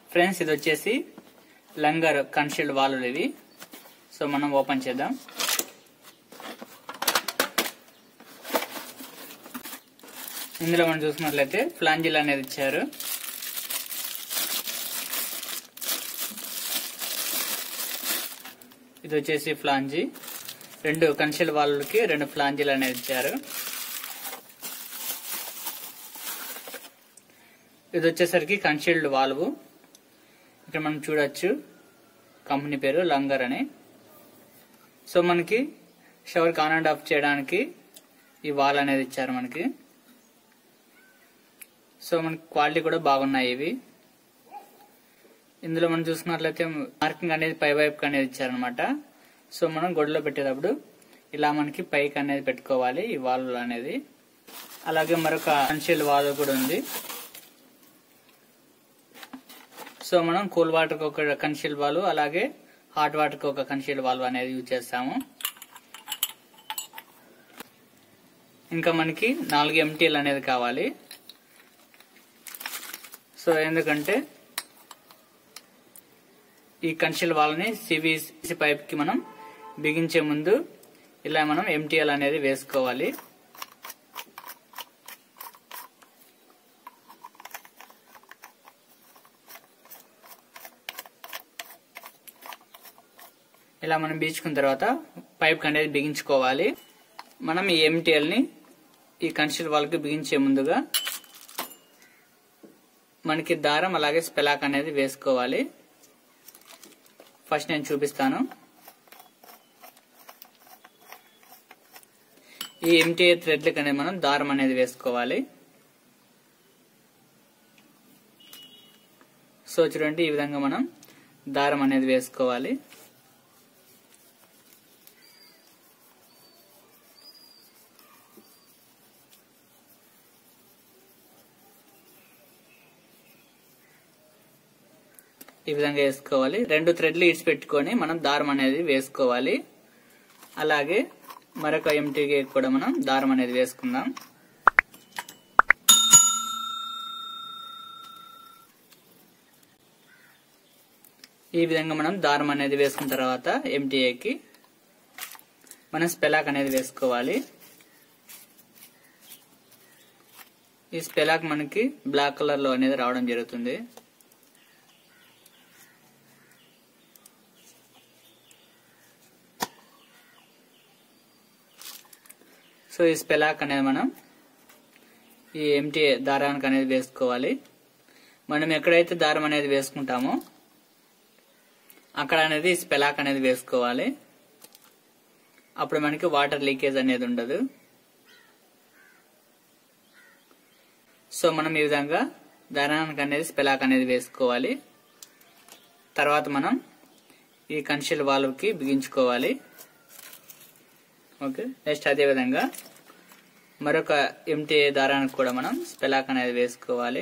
friends ఇది వచ్చేసి లంగర్ కన్షీల్డ్ వాల్వ్ ఇవి సో మనం ఓపెన్ చేద్దాం ఇందులో మనం చూసుకున్నట్లయితే ఫ్లాంజిల్ అనేది ఇచ్చారు ఇది వచ్చేసి ఫ్లాంజీ రెండు కన్షిల్ వాళ్ళకి రెండు ఫ్లాంజీలు అనేది ఇచ్చారు ఇది వచ్చేసరికి కన్షీల్డ్ వాల్వ్ ఇక్కడ మనం చూడొచ్చు కంపెనీ పేరు లంగర్ అని సో మనకి షవర్ ఆన్ అండ్ ఆఫ్ చేయడానికి ఈ వాల్ అనేది ఇచ్చారు మనకి సో మనకి క్వాలిటీ కూడా బాగున్నాయి ఇవి ఇందులో మనం చూసుకున్నట్లయితే మార్కింగ్ అనేది పై వైపుకి అనేది ఇచ్చారనమాట సో మనం గొడ్లో పెట్టేటప్పుడు ఇలా మనకి పైకి అనేది పెట్టుకోవాలి ఈ వాల్వ్ అనేది అలాగే మరొక కన్షియల్ వాల్వ్ కూడా ఉంది సో మనం కూల్ వాటర్ ఒక కన్షియల్ వాల్వ్ అలాగే హాట్ వాటర్ ఒక కన్షియల్ వాల్వ్ అనేది యూజ్ చేస్తాము ఇంకా మనకి నాలుగు ఎంటీలు అనేది కావాలి సో ఎందుకంటే ఈ కన్షిల్ వాళ్ళని సివిసి పైప్ కి మనం బిగించే ముందు ఇలా మనం ఎంటీఎల్ అనేది వేసుకోవాలి ఇలా మనం బీచుకున్న తర్వాత పైప్ అనేది బిగించుకోవాలి మనం ఈ ఎంటీఎల్ ని ఈ కన్షిల్ వాళ్ళకి బిగించే ముందుగా మనకి దారం అలాగే స్పెలాక్ అనేది వేసుకోవాలి ఫస్ట్ నేను చూపిస్తాను ఈ ఎంటీఏ థ్రెడ్లకి అనేది మనం దారం అనేది వేసుకోవాలి సో చూడండి ఈ విధంగా మనం దారం అనేది వేసుకోవాలి ఈ విధంగా వేసుకోవాలి రెండు థ్రెడ్లు ఇడిచి పెట్టుకొని మనం దారం అనేది వేసుకోవాలి అలాగే మరొక ఎంటీకి కూడా మనం దారం అనేది వేసుకుందాం ఈ విధంగా మనం దారం అనేది వేసుకున్న తర్వాత ఎంటీఏకి మనం స్పెలాక్ అనేది వేసుకోవాలి ఈ స్పెలాక్ మనకి బ్లాక్ కలర్ లో అనేది రావడం జరుగుతుంది సో ఈ స్పెలాక్ అనేది మనం ఈ ఎంటీ దారానికి అనేది వేసుకోవాలి మనం ఎక్కడైతే దారం అనేది వేసుకుంటామో అక్కడ అనేది స్పెలాక్ అనేది వేసుకోవాలి అప్పుడు మనకి వాటర్ లీకేజ్ అనేది ఉండదు సో మనం ఈ విధంగా దారానికి అనేది స్పెలాక్ అనేది వేసుకోవాలి తర్వాత మనం ఈ కన్షిల్ వాల్వ్కి బిగించుకోవాలి ఓకే నెక్స్ట్ అదే విధంగా మరొక ఎంటీ దారానికి కూడా మనం స్పెలాక్ అనేది వేసుకోవాలి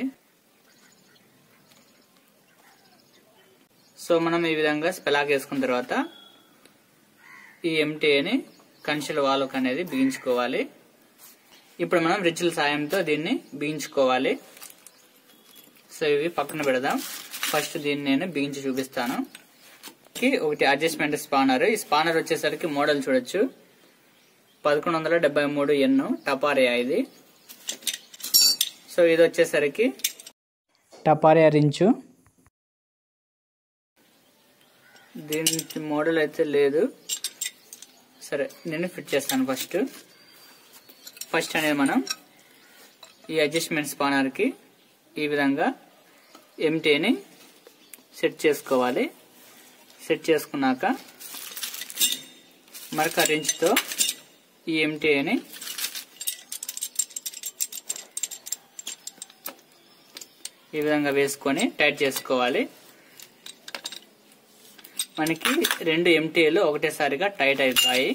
సో మనం ఈ విధంగా స్పెలాక్ వేసుకున్న తర్వాత ఈ ఎంటీని కన్షిల్ వాల్వ్ అనేది బిగించుకోవాలి ఇప్పుడు మనం రిచ్ల సాయంతో దీన్ని బిగించుకోవాలి సో ఇవి పక్కన పెడదాం ఫస్ట్ దీన్ని నేను బిగించి చూపిస్తాను ఒకటి అడ్జస్ట్మెంట్ స్పానర్ ఈ స్పానర్ వచ్చేసరికి మోడల్ చూడొచ్చు పదకొండు వందల డెబ్బై మూడు ఎన్ టపారియా ఇది సో ఇది వచ్చేసరికి టపారియా రించు దీనికి మోడల్ అయితే లేదు సరే నేను ఫిట్ చేస్తాను ఫస్ట్ ఫస్ట్ అనేది మనం ఈ అడ్జస్ట్మెంట్ స్పానర్కి ఈ విధంగా ఎంటీని సెట్ చేసుకోవాలి సెట్ చేసుకున్నాక మరొక రించ్తో ఈ ఎంటీని ఈ విధంగా వేసుకొని టైట్ చేసుకోవాలి మనకి రెండు ఎంటీలు ఒకటేసారిగా టైట్ అవుతాయి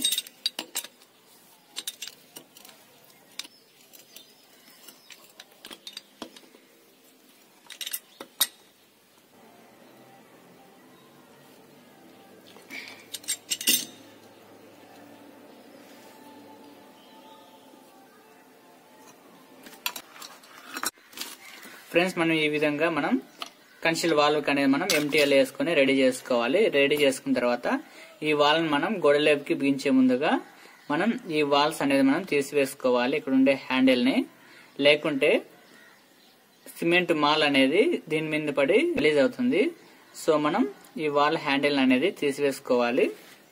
ఫ్రెండ్స్ మనం ఈ విధంగా మనం కన్సిల్ వాల్ అనేది మనం ఎంటీఎల్ వేసుకొని రెడీ చేసుకోవాలి రెడీ చేసుకున్న తర్వాత ఈ వాల్ని మనం గోడలేపుకి బిగించే ముందుగా మనం ఈ వాల్స్ అనేది మనం తీసివేసుకోవాలి ఇక్కడ ఉండే హ్యాండిల్ ని లేకుంటే సిమెంట్ మాల్ అనేది దీని మీద పడి రిలీజ్ అవుతుంది సో మనం ఈ వాల్ హ్యాండిల్ అనేది తీసివేసుకోవాలి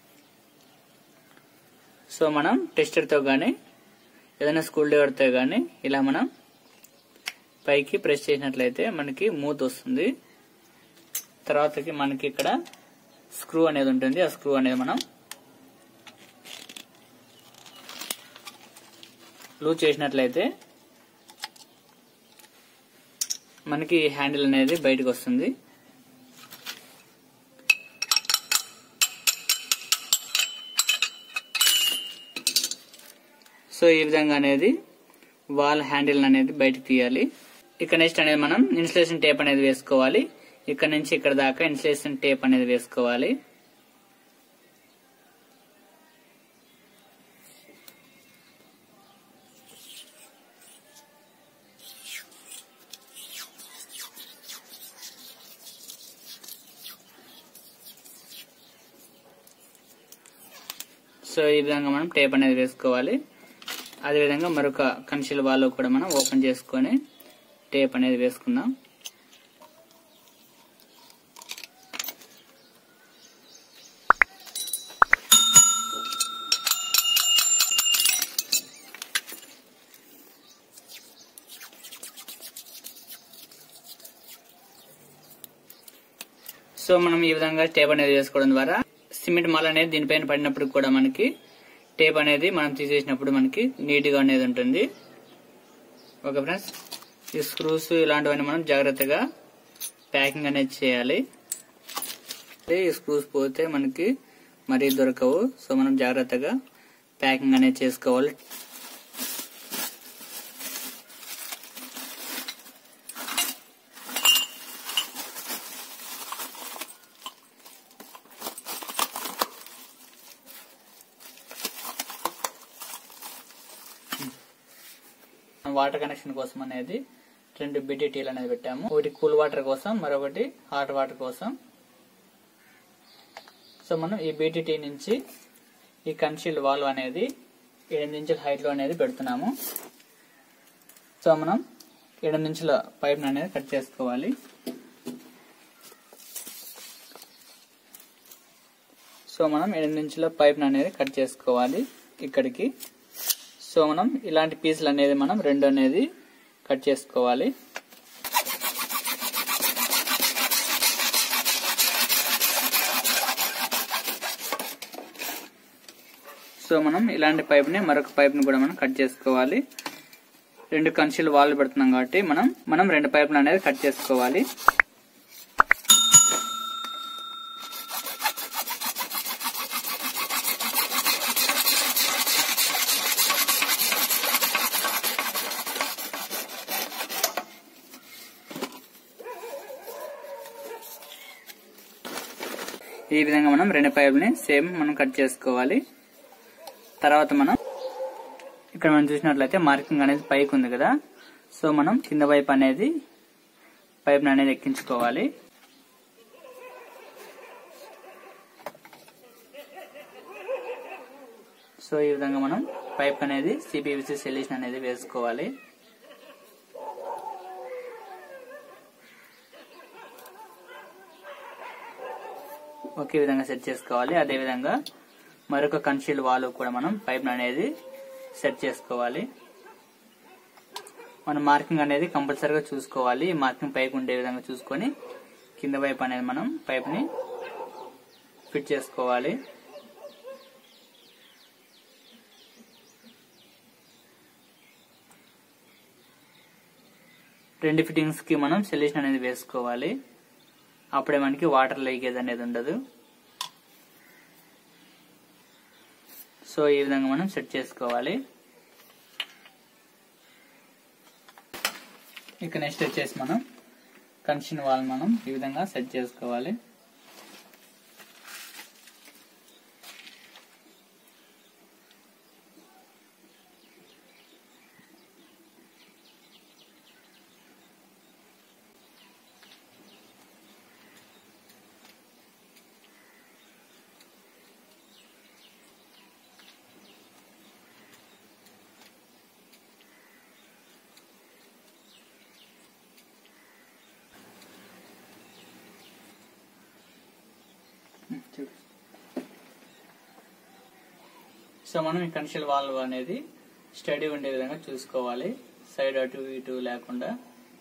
సో మనం టెస్టర్తో కానీ ఏదైనా స్కూల్ డ్రైవర్తో కానీ ఇలా మనం పైకి ప్రెస్ చేసినట్లయితే మనకి మూత్ వస్తుంది తర్వాతకి మనకి ఇక్కడ స్క్రూ అనేది ఉంటుంది ఆ స్క్రూ అనేది మనం లూజ్ చేసినట్లయితే మనకి హ్యాండిల్ అనేది బయటకు వస్తుంది సో ఈ విధంగా అనేది వాల్ హ్యాండిల్ అనేది బయటకు తీయాలి ఇక్కడ నెక్స్ట్ అనేది మనం ఇన్సులేషన్ టేప్ అనేది వేసుకోవాలి ఇక్కడ నుంచి ఇక్కడ దాకా ఇన్సులేషన్ టేప్ అనేది వేసుకోవాలి సో ఈ విధంగా మనం టేప్ అనేది వేసుకోవాలి అదేవిధంగా మరొక కన్సిల్ వాళ్ళు కూడా మనం ఓపెన్ చేసుకొని టేప్ అనేది వేసుకుందాం సో మనం ఈ విధంగా టేప్ అనేది వేసుకోవడం ద్వారా సిమెంట్ మాల్ అనేది దీనిపైన పడినప్పుడు కూడా మనకి టేప్ అనేది మనం తీసేసినప్పుడు మనకి నీట్ గా అనేది ఉంటుంది ఓకే ఫ్రెండ్స్ ఈ స్క్రూస్ ఇలాంటివన్నీ మనం జాగ్రత్తగా ప్యాకింగ్ అనేది చేయాలి ఈ స్క్రూస్ పోతే మనకి మరీ దొరకవు సో మనం జాగ్రత్తగా ప్యాకింగ్ అనేది చేసుకోవాలి వాటర్ కనెక్షన్ కోసం అనేది రెండు బిడిటీలు అనేది పెట్టాము ఒకటి కూల్ వాటర్ కోసం మరొకటి హాట్ వాటర్ కోసం సో మనం ఈ బీటీటీ నుంచి ఈ కన్షీల్ వాల్వ్ అనేది ఎనిమిది ఇంచుల హైట్ లో అనేది పెడుతున్నాము సో మనం ఎనిమిది ఇంచుల పైప్ అనేది కట్ చేసుకోవాలి సో మనం ఎనిమిది ఇంచుల పైప్ అనేది కట్ చేసుకోవాలి ఇక్కడికి సో మనం ఇలాంటి పీసులు అనేది మనం రెండు అనేది కట్ చేసుకోవాలి సో మనం ఇలాంటి పైప్ని మరొక పైప్ని కూడా మనం కట్ చేసుకోవాలి రెండు కన్షీలు వాల్ పెడుతున్నాం కాబట్టి మనం మనం రెండు పైపులు అనేది కట్ చేసుకోవాలి ఈ విధంగా మనం రెండు పైపుని సేమ్ మనం కట్ చేసుకోవాలి తర్వాత మనం ఇక్కడ మనం చూసినట్లయితే మార్కింగ్ అనేది పైకి ఉంది కదా సో మనం కింద వైపు అనేది పైప్ అనేది ఎక్కించుకోవాలి సో ఈ విధంగా మనం పైప్ అనేది సిపివిసి సొల్యూషన్ అనేది వేసుకోవాలి ఒకే విధంగా సెట్ చేసుకోవాలి అదే విధంగా మరొక కన్షీల్ వాల్ కూడా మనం పైప్ అనేది సెట్ చేసుకోవాలి మన మార్కింగ్ అనేది కంపల్సరీగా చూసుకోవాలి మార్కింగ్ పైకి ఉండే విధంగా చూసుకొని కింద వైపు అనేది మనం పైప్ ని ఫిట్ చేసుకోవాలి రెండు ఫిట్టింగ్స్ కి మనం సొల్యూషన్ అనేది వేసుకోవాలి అప్పుడే మనకి వాటర్ లీకేజ్ అనేది ఉండదు సో ఈ విధంగా మనం సెట్ చేసుకోవాలి ఇక నెక్స్ట్ వచ్చేసి మనం కన్షన్ వాల్ మనం ఈ విధంగా సెట్ చేసుకోవాలి చూడు సో మనం ఈ కన్షియల్ వాల్వ్ అనేది స్టడీ ఉండే విధంగా చూసుకోవాలి సైడ్ అటు ఇటు లేకుండా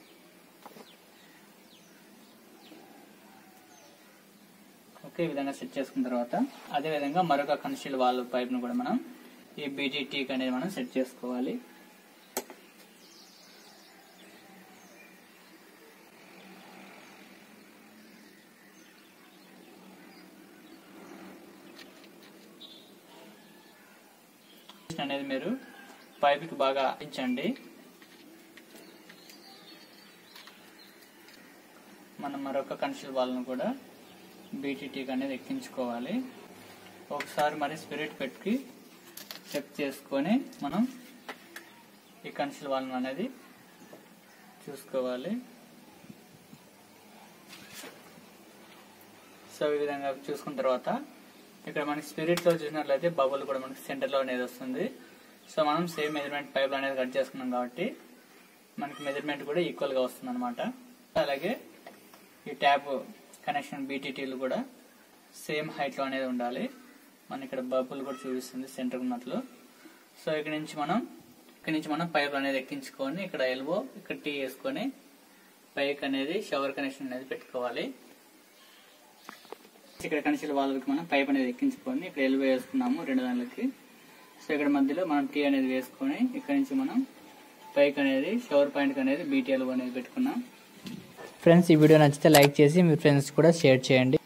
ఓకే ఈ విధంగా సెట్ చేసుకున్న తర్వాత అదే విధంగా మరొక కన్షియల్ వాల్వ్ పైప్ ను కూడా మనం ఈ బీజీటీకి అనేది మనం సెట్ చేసుకోవాలి అనేది మీరు పైపుకి బాగా ఇచ్చండి మనం మరొక కన్షియల్ వాళ్ళను కూడా బీటీటీకి అనేది ఎక్కించుకోవాలి ఒకసారి మరి స్పిరిట్ పెట్టి చెక్ చేసుకొని మనం ఈ కన్షియల్ వాళ్ళను అనేది చూసుకోవాలి సో ఈ విధంగా చూసుకున్న తర్వాత ఇక్కడ మనకి స్పిరిట్ లో చూసినట్లయితే బబుల్ కూడా మనకి సెంటర్ లో అనేది వస్తుంది సో మనం సేమ్ మెజర్మెంట్ పైప్ అనేది కట్ చేసుకున్నాం కాబట్టి మనకి మెజర్మెంట్ కూడా ఈక్వల్ గా వస్తుంది అనమాట అలాగే ఈ ట్యాప్ కనెక్షన్ బీటీటీలు కూడా సేమ్ హైట్ లో అనేది ఉండాలి మన ఇక్కడ బబుల్ కూడా చూపిస్తుంది సెంటర్ ఉన్నట్లు సో ఇక్కడ నుంచి మనం ఇక్కడ నుంచి మనం పైప్ అనేది ఎక్కించుకొని ఇక్కడ ఎల్బో ఇక్కడ టీ వేసుకొని పైక్ అనేది షవర్ కనెక్షన్ అనేది పెట్టుకోవాలి ఇక్కడ కనెక్షన్ వాళ్ళకి మనం పైప్ అనేది ఎక్కించుకొని ఇక్కడ ఎల్బో వేసుకున్నాము రెండు దానికి సో ఇక్కడ మధ్యలో మనం టీ అనేది వేసుకొని ఇక్కడ నుంచి మనం పైక్ అనేది షవర్ పాయింట్ అనేది బీటీ ఎల్బో అనేది పెట్టుకున్నాం ఫ్రెండ్స్ ఈ వీడియో నచ్చితే లైక్ చేసి మీ ఫ్రెండ్స్ కూడా షేర్ చేయండి